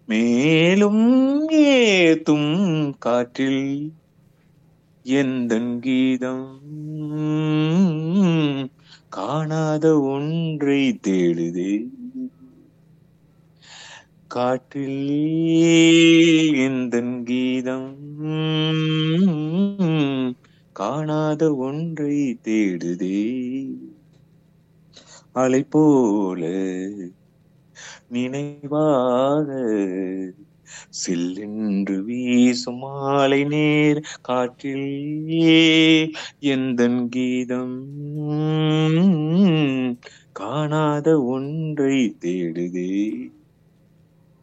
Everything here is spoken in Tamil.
மேலும் ஏத்தும் காற்றில் எந்தன் கீதம் காணாத ஒன்றை தேடுதே காற்றில் எந்தன் கீதம் காணாத ஒன்றை தேடுதே அலை போல நினைவாக சில்லென்று வீசும் மாலை நேர் காற்றில் எந்தன் கீதம் காணாத ஒன்றை தேடுதே